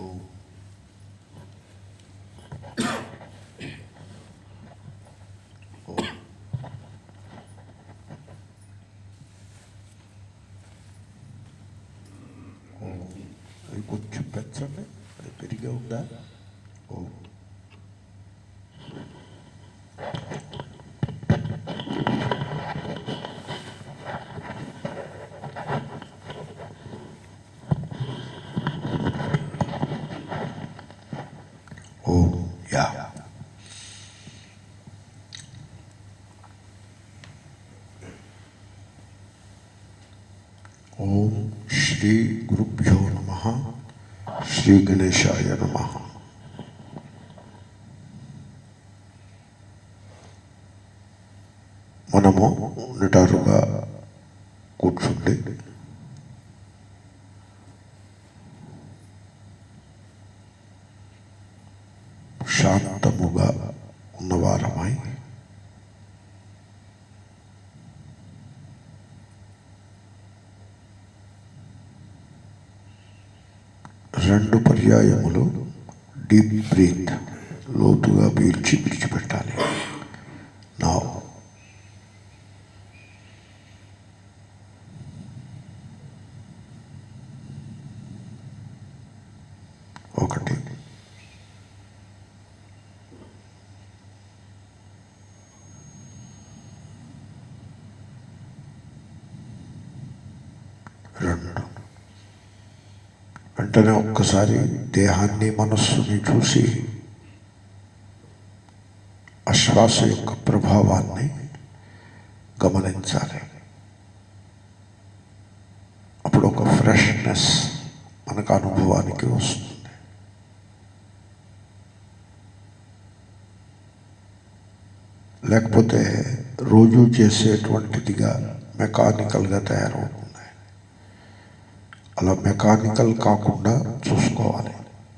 ఓం ఓం ఓం అది కొంచెం పెంచండి అది పెరిగే ఉందా ఓ ఓ యా ఓం శ్రీ గురుభ్యో నమ శ్రీ గణేశాయ నమ మనము నిటారుగా కూర్చుండి శాంతముగా ఉన్నవారమై రెండు పర్యాయములు డీప్ బ్రీత్ లోతుగా పీల్చి విడిచిపెట్టాలి నా ఒకటి రెండు వెంటనే ఒక్కసారి దేహాన్ని మనస్సుని చూసి అశ్వాస యొక్క ప్రభావాన్ని గమనించాలి అప్పుడు ఒక ఫ్రెష్నెస్ మనకు అనుభవానికి వస్తుంది లేకపోతే రోజు చేసేటువంటిదిగా మెకానికల్గా తయారవుతుంది అలా మెకానికల్ కాకుండా చూసుకోవాలి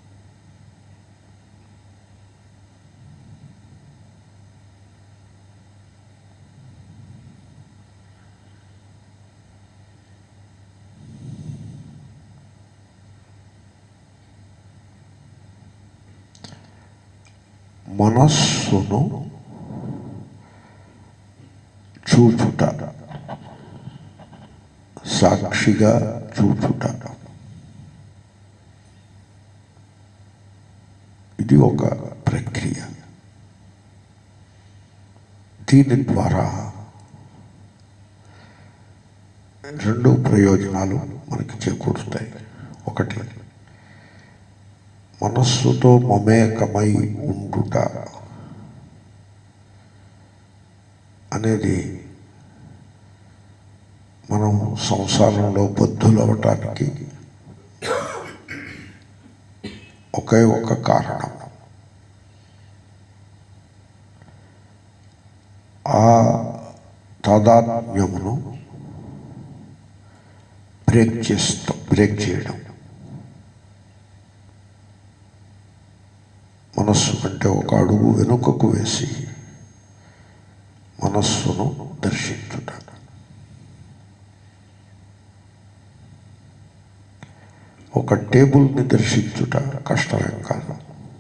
మనస్సును చూచుట సాక్షిగా చూచుట ఇది ఒక ప్రక్రియ దీని ద్వారా రెండు ప్రయోజనాలు మనకి చేకూరుతాయి ఒకటి మనస్సుతో మమేకమై ఉండుట అనేది మనం సంసారంలో బద్ధులవటానికి ఒకే ఒక కారణం ఆ తాదాత్మ్యమును బ్రేక్ చేస్తాం బ్రేక్ చేయడం మనస్సు కంటే ఒక అడుగు వెనుకకు వేసి మనస్సును దర్శించుట ఒక టేబుల్ని దర్శించుట కష్టమేం కాదు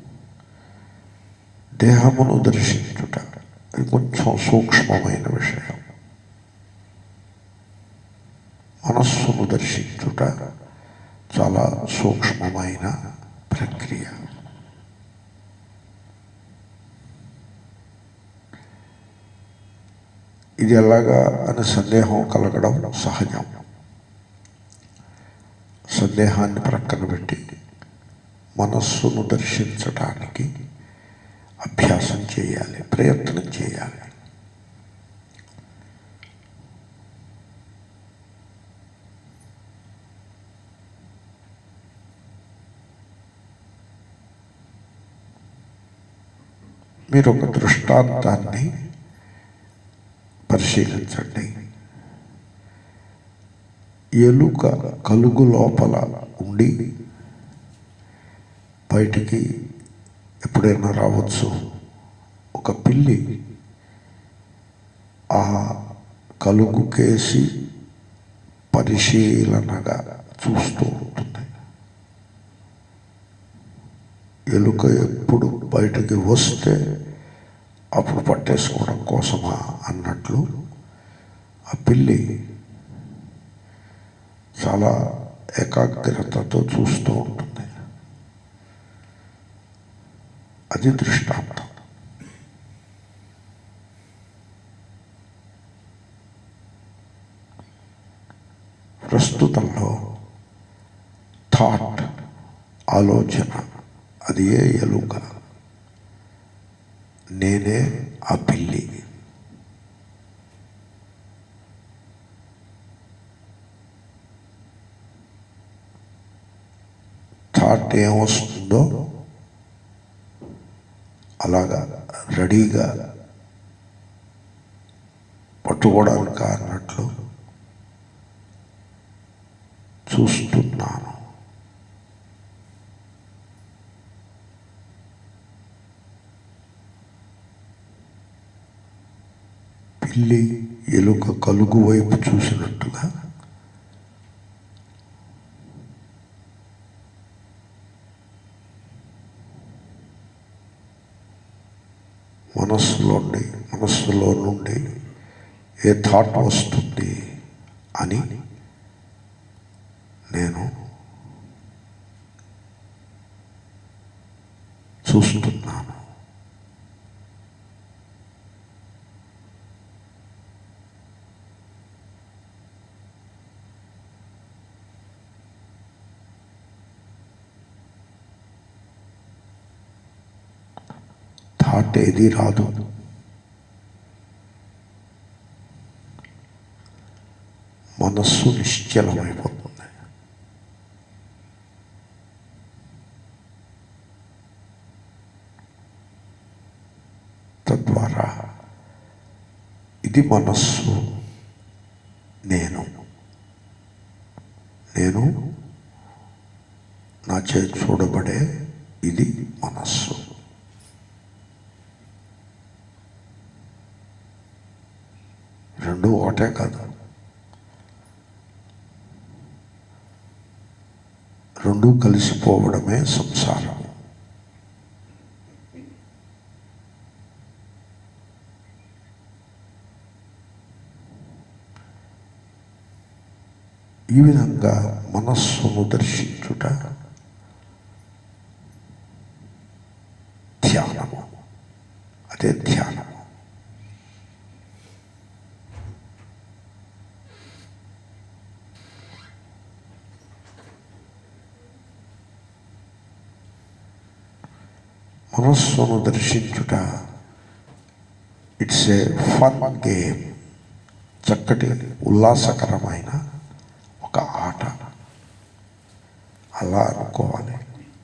దేహమును దర్శించుట అది కొంచెం సూక్ష్మమైన విషయం మనస్సును దర్శించుట చాలా సూక్ష్మమైన ప్రక్రియ ఇది ఎలాగా అని సందేహం కలగడం సహజం సందేహాన్ని ప్రక్కన పెట్టి మనస్సును దర్శించటానికి అభ్యాసం చేయాలి ప్రయత్నం చేయాలి మీరు ఒక దృష్టాంతాన్ని పరిశీలించండి ఎలుక కలుగు లోపల ఉండి బయటికి ఎప్పుడైనా రావచ్చు ఒక పిల్లి ఆ కలుగు కేసి పరిశీలనగా చూస్తూ ఉంటుంది ఎలుక ఎప్పుడు బయటికి వస్తే అప్పుడు పట్టేసుకోవడం కోసమా అన్నట్లు ఆ పిల్లి చాలా ఏకాగ్రతతో చూస్తూ ఉంటుంది అది దృష్టాంతం ప్రస్తుతంలో థాట్ ఆలోచన అది ఏ ఎలుక నేనే ఆ పిల్లి థాట్ ఏమొస్తుందో అలాగా రెడీగా పట్టుకోవడానికి అన్నట్లు చూస్తున్నాను పిల్లి ఎలుక కలుగు వైపు చూసినట్టుగా మనస్సులోండి మనస్సులో నుండి ఏ థాట్ వస్తుంది అని నేను చూస్తున్నాను థాట్ ఏది రాదు మనస్సు నిశ్చలమైపోతుంది తద్వారా ఇది మనస్సు నేను నేను నా చే చూడబడే ఇది మనస్సు రెండు ఒకటే కాదు రెండు కలిసిపోవడమే సంసారం ఈ విధంగా మనస్సును దర్శించుట ధ్యానము అదే ధ్యానము మనస్సును దర్శించుట ఇట్స్ ఏ ఫన్ గేమ్ చక్కటి ఉల్లాసకరమైన ఒక ఆట అలా అనుకోవాలి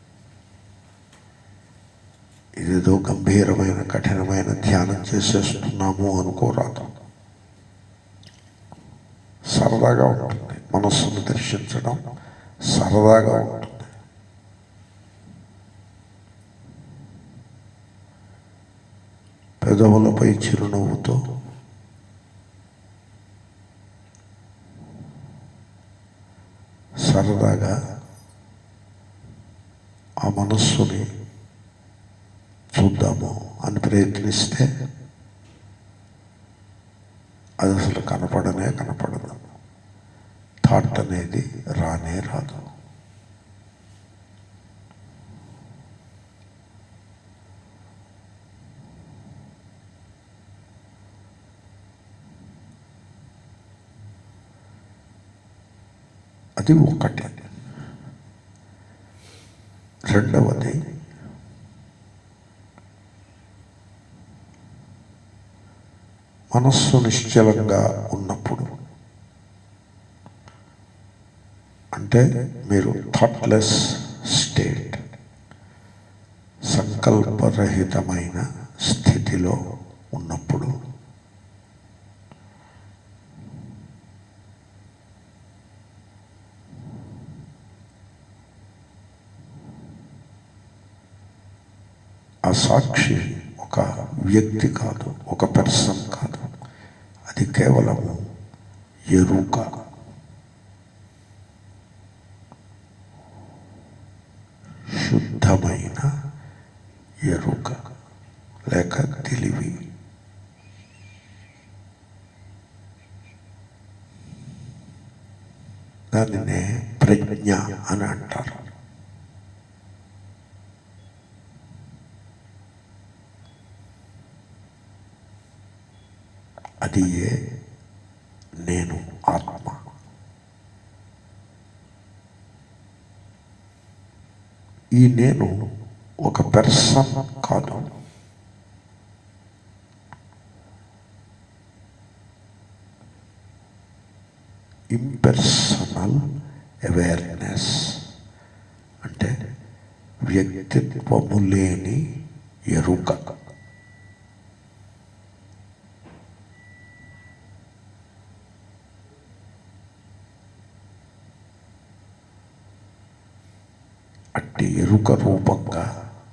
ఇదేదో గంభీరమైన కఠినమైన ధ్యానం చేసేస్తున్నాము అనుకోరాదు సరదాగా ఉంటుంది మనస్సును దర్శించడం సరదాగా ఉంటుంది పెదవులపై చిరునవ్వుతో సరదాగా ఆ మనస్సుని చూద్దాము అని ప్రయత్నిస్తే అది అసలు కనపడనే కనపడదు థాట్ అనేది రానే రాదు అది ఒకటి రెండవది మనస్సు నిశ్చలంగా ఉన్నప్పుడు అంటే మీరు థాట్లెస్ స్టేట్ సంకల్పరహితమైన స్థితిలో ఉన్నప్పుడు ఆ సాక్షి ఒక వ్యక్తి కాదు ఒక పర్సన్ కాదు అది కేవలము ఎరుక శుద్ధమైన ఎరుక లేక తెలివి దానినే ప్రజ్ఞ అని అంటారు అది ఏ నేను ఆత్మ ఈ నేను ఒక పెర్సన్ కాదు ఇంపెర్సనల్ అవేర్నెస్ అంటే వ్యక్తిత్వము లేని ఎరుక అట్టి ఎరుక రూపంగా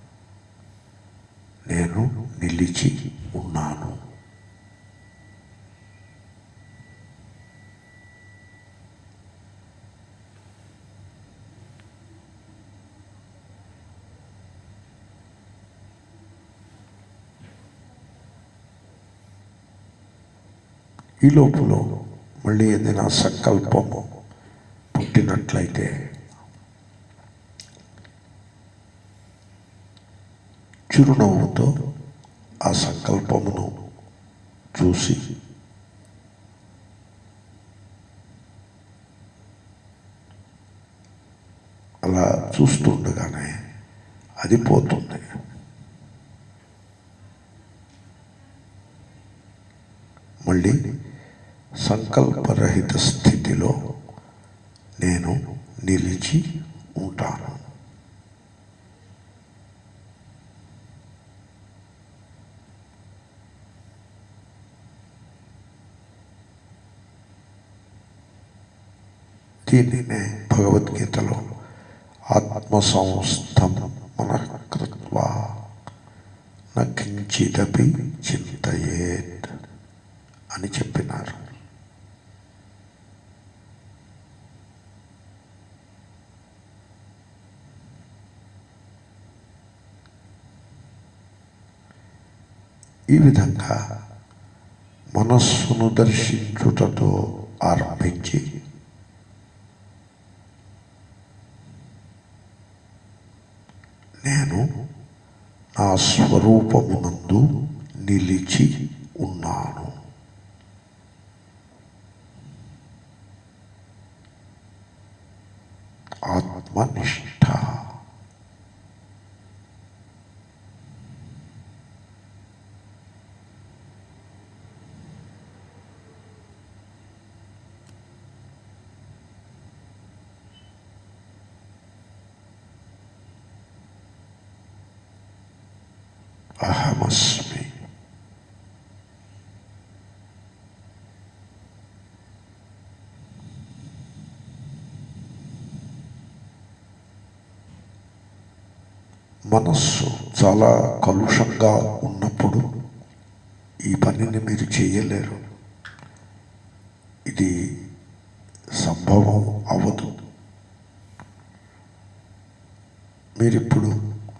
నేను నిలిచి ఉన్నాను ఈ లోపల మళ్ళీ ఏదైనా సంకల్పము పుట్టినట్లయితే చిరునవ్వుతో ఆ సంకల్పమును చూసి అలా చూస్తుండగానే అది పోతుంది మళ్ళీ సంకల్పరహిత స్థితిలో నేను నిలిచి ఉంటాను దీనినే భగవద్గీతలో ఆత్మ సంస్థం మనకృత్వ నకించిదపి చింతయేత్ అని చెప్పినారు ఈ విధంగా మనస్సును దర్శించుటతో ఆరంభించి నేను నా స్వరూపమునందు నిలిచి ఉన్నాను ఆత్మనిష్ట అహమస్మి మనస్సు చాలా కలుషంగా ఉన్నప్పుడు ఈ పనిని మీరు చేయలేరు ఇది సంభవం అవ్వదు మీరిప్పుడు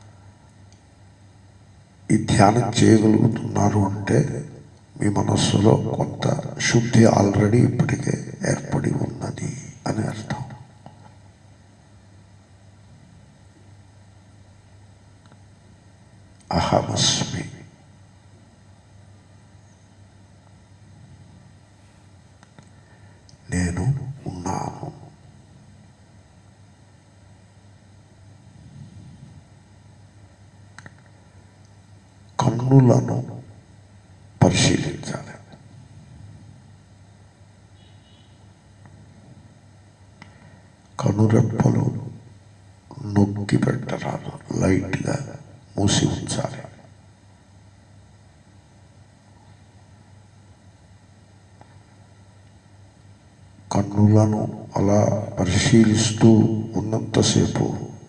ఈ ధ్యానం చేయగలుగుతున్నారు అంటే మీ మనస్సులో కొంత శుద్ధి ఆల్రెడీ ఇప్పటికే ఏర్పడి ఉన్నది అని అర్థం అహమస్మి నేను ఉన్నాను కన్నులను పరిశీలించాలి కనురెప్పలు నొక్కి పెట్టరాదు లైట్గా మూసి ఉంచాలి కన్నులను అలా పరిశీలిస్తూ ఉన్నంతసేపు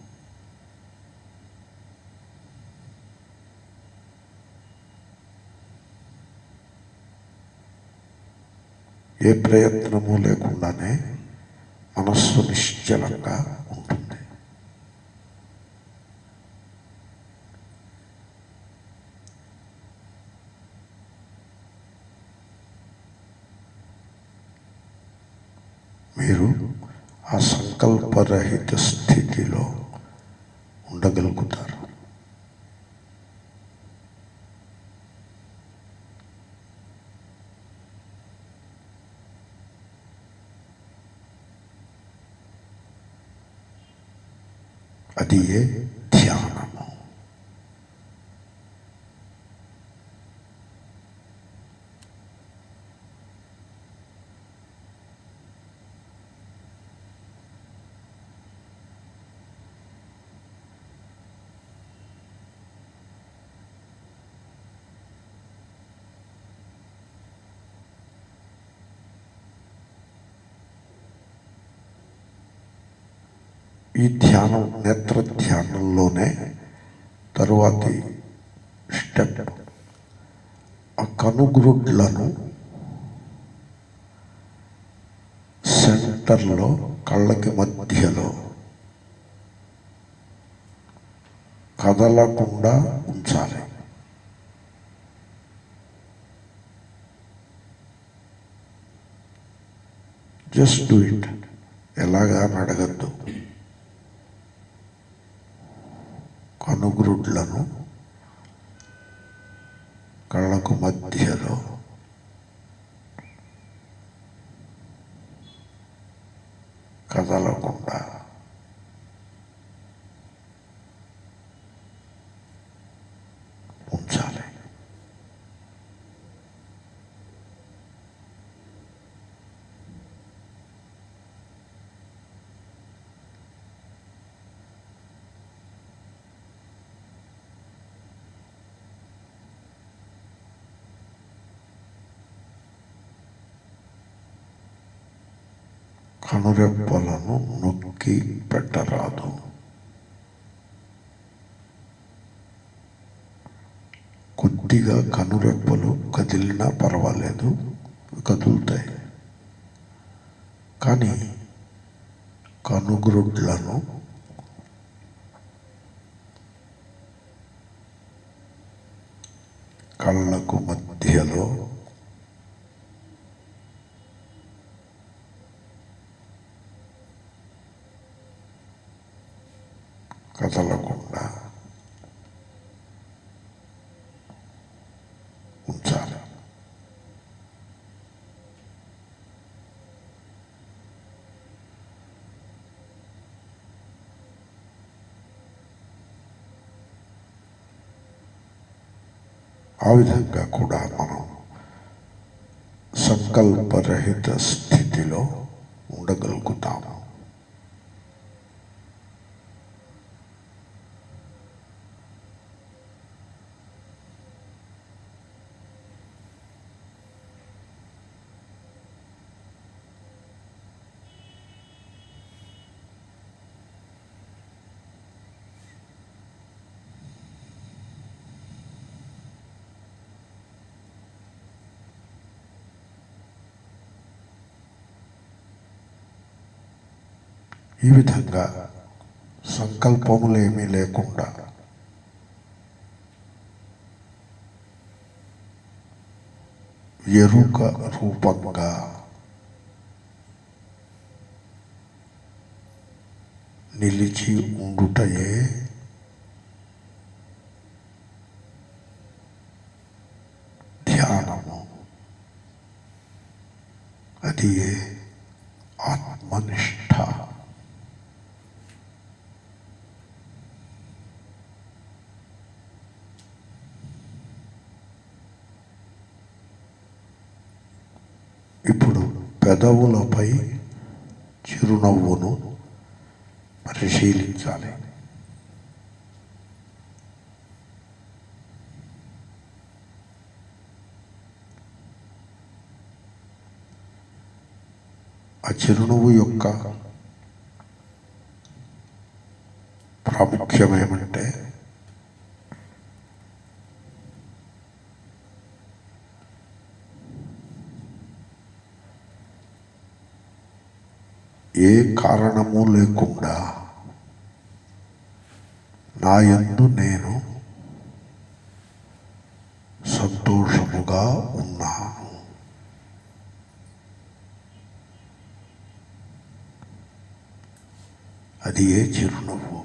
ఏ ప్రయత్నము లేకుండానే మనస్సు నిశ్చలంగా ఉంటుంది మీరు ఆ సంకల్పరహిత స్థితిలో ఉండగలుగుతారు అది ఏ ధ్యానము ఈ ధ్యానం నేత్ర ధ్యానంలోనే తరువాతి స్టెప్ ఆ కనుగ్రుడ్లను సెంటర్లో కళ్ళకి మధ్యలో కదలకుండా ఉంచాలి జస్ట్ డూ ఇట్ ఎలాగా అని అడగద్దు కనుగ్రుడ్లను కళ్ళకు మధ్యలో కదలకుండా ఉంచాలి కనురెప్పలను నొక్కి పెట్టరాదు కొద్దిగా కనురెప్పలు కదిలినా పర్వాలేదు కదులుతాయి కానీ కనుగ్రుడ్లను కళ్ళకు మధ్యలో కదలకుండా ఉంచాలి ఆ విధంగా కూడా మనం సంకల్పరహిత స్థితిలో ఉండగలుగుతాము ఈ విధంగా సంకల్పములు ఏమీ లేకుండా ఎరుక రూపంగా నిలిచి ఉండుటయే ధ్యానము అది ఏ ఆత్మనిష్ట ఇప్పుడు పెదవులపై చిరునవ్వును పరిశీలించాలి ఆ చిరునవ్వు యొక్క ప్రాముఖ్యం ఏమంటే ఏ కారణము లేకుండా నా యందు నేను సంతోషముగా ఉన్నాను అది ఏ చిరునవ్వు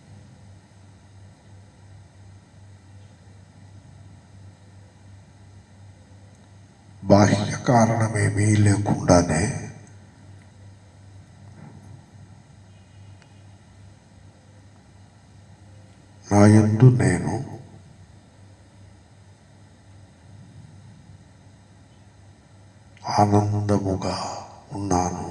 బాహ్య కారణమేమీ లేకుండానే నా యందు నేను ఆనందముగా ఉన్నాను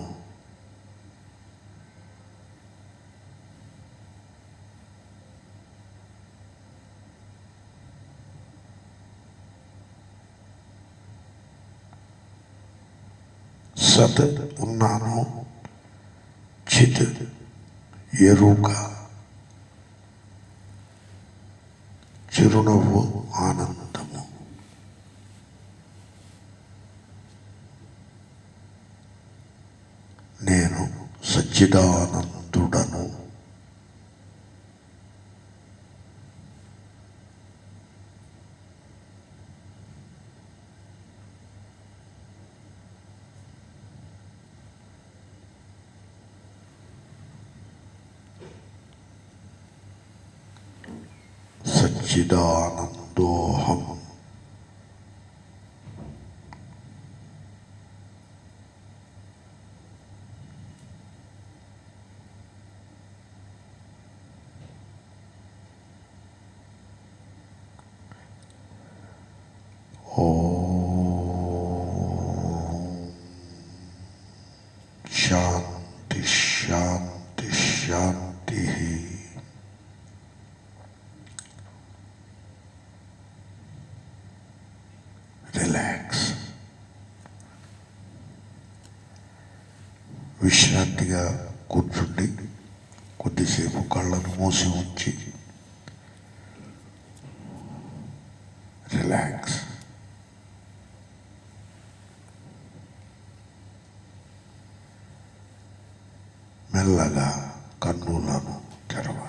సత్ ఉన్నాను చిత్ ఎరుక చిరునవ్వు ఆనందము నేను సచ్చిదానందుడను సచ్చిదానందోహం శాంతి శాంతి శాంతి రిలాక్స్ విశ్రాంతిగా కూర్చుండి కొద్దిసేపు కళ్ళను మూసి ఉంచి రిలాక్స్ మెల్లగా కన్నులను తెరవాలి